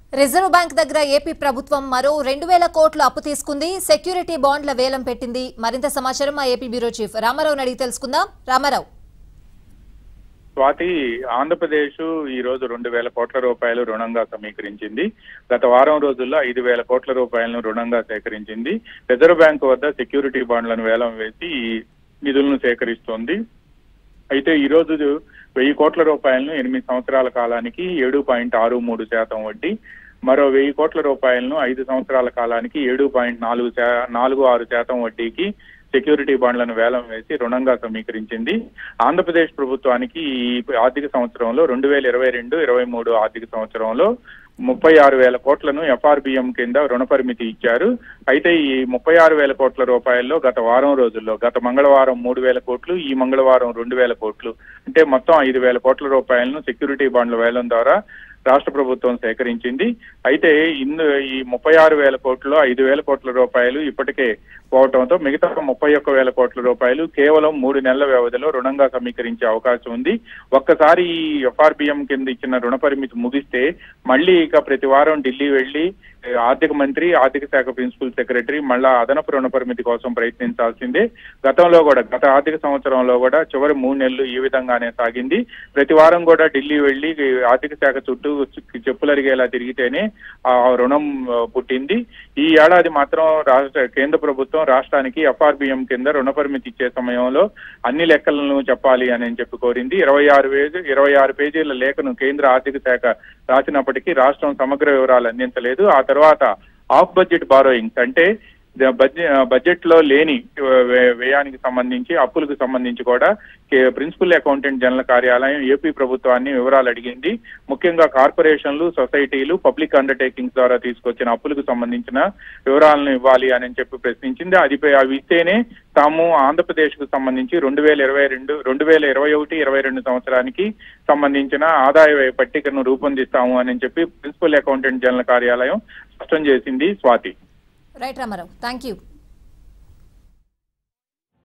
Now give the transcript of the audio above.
reserve bank దగ్గర AP ప్రభుత్వం మరో రెండు వేల కోట్ల అప్పు తీసుకుంది సెక్యూరిటీ బాండ్ల వేలం పెట్టింది మరింత సమాచారం మా ఏపీ బ్యూరో చీఫ్ రామారావు అడిగి తెలుసుకుందాం రామారావు స్వాతి ఆంధ్రప్రదేశ్ ఈ రోజు రెండు వేల కోట్ల రూపాయలు రుణంగా సమీకరించింది గత వారం రోజుల్లో ఐదు వేల కోట్ల రూపాయలను రుణంగా సేకరించింది రిజర్వ్ బ్యాంక్ వద్ద సెక్యూరిటీ బాండ్లను వేలం వేసి ఈ నిధులను సేకరిస్తోంది అయితే ఈ రోజు వెయ్యి కోట్ల రూపాయలను ఎనిమిది సంవత్సరాల కాలానికి ఏడు పాయింట్ ఆరు మూడు శాతం వడ్డీ మరో వెయ్యి కోట్ల రూపాయలను ఐదు సంవత్సరాల కాలానికి ఏడు పాయింట్ నాలుగు శా- నాలుగు ఆరు శాతం వడ్డీకి సెక్యూరిటీ బాండ్లను వేలం వేసి రుణంగా సమీకరించింది ఆంధ్రప్రదేశ్ ప్రభుత్వానికి ఈ ఆర్థిక సంవత్సరంలో రెండు వేల ఇరవై రెండు ఇరవై మూడు ఆర్థిక సంవత్సరంలో ముప్పై ఆరు వేల కోట్లను ఎఫ్ఆర్బిఎం కింద రుణ పరిమితి ఇచ్చారు అయితే ఈ ముప్పై ఆరు వేల కోట్ల రూపాయల్లో గత వారం రోజుల్లో గత మంగళవారం మూడు వేల కోట్లు ఈ మంగళవారం రెండు వేల కోట్లు అంటే మొత్తం ఐదు వేల కోట్ల రూపాయలను సెక్యూరిటీ బాండ్ల వేలం ద్వారా రాష్ట్ర ప్రభుత్వం సేకరించింది అయితే ఇందు ఈ ముప్పై ఆరు వేల కోట్లలో ఐదు వేల కోట్ల రూపాయలు ఇప్పటికే పోవటంతో మిగతా ముప్పై ఒక్క వేల కోట్ల రూపాయలు కేవలం మూడు నెలల వ్యవధిలో రుణంగా సమీకరించే అవకాశం ఉంది ఒక్కసారి ఈ ఎఫ్ఆర్బిఎం కింద ఇచ్చిన రుణ పరిమితి ముగిస్తే మళ్ళీ ఇక ప్రతి వారం ఢిల్లీ వెళ్లి ఏ, ఆర్థిక మంత్రి ఆర్థిక శాఖ ప్రిన్సిపల్ సెక్రటరీ మళ్ళా అదనపు రుణ పరిమితి కోసం ప్రయత్నించాల్సిందే గతంలో కూడా గత ఆర్థిక సంవత్సరంలో కూడా చివరి మూడు నెలలు ఈ విధంగానే సాగింది ప్రతి వారం కూడా ఢిల్లీ వెళ్లి ఈ ఆర్థిక శాఖ చుట్టూ చి- చెప్పులరిగేలా తిరిగితేనే ఆ రుణం ఆ, పుట్టింది ఈ ఏడాది మాత్రం రాష్ట్ర కేంద్ర ప్రభుత్వం రాష్ట్రానికి ఎఫ్ఆర్బిఎం కింద రుణ పరిమితి ఇచ్చే సమయంలో అన్ని లెక్కలను చెప్పాలి అని చెప్పి కోరింది ఇరవై ఆరు పేజీ ఇరవై ఆరు పేజీల లేఖను కేంద్ర ఆర్థిక శాఖ రాసినప్పటికీ రాష్ట్రం సమగ్ర వివరాలు అందించలేదు ఆ తర్వాత ఆఫ్ బడ్జెట్ బారోయింగ్స్ అంటే బడ్జెట్ లో లేని ఆ, వ్యయ- వ్యయానికి సంబంధించి అప్పులకు సంబంధించి కూడా కే- ప్రిన్సిపల్ అకౌంటెంట్ జనరల్ కార్యాలయం ఏపీ ప్రభుత్వాన్ని వివరాలు అడిగింది ముఖ్యంగా కార్పొరేషన్లు సొసైటీలు పబ్లిక్ అండర్టేకింగ్స్ ద్వారా తీసుకొచ్చిన అప్పులకు సంబంధించిన వివరాలను ఇవ్వాలి అని చెప్పి ప్రశ్నించింది అది పై- అవి ఇస్తేనే తాము ఆంధ్రప్రదేశ్ కు సంబంధించి రెండు వేల ఇరవై రెండు రెండు వేల ఇరవై ఒకటి ఇరవై రెండు సంవత్సరానికి సంబంధించిన ఆదాయ వ్యయ పట్టికను రూపొందిస్తాము అని చెప్పి ప్రిన్సిపల్ అకౌంటెంట్ జనరల్ కార్యాలయం స్పష్టం చేసింది Swathi right Ramarao thank you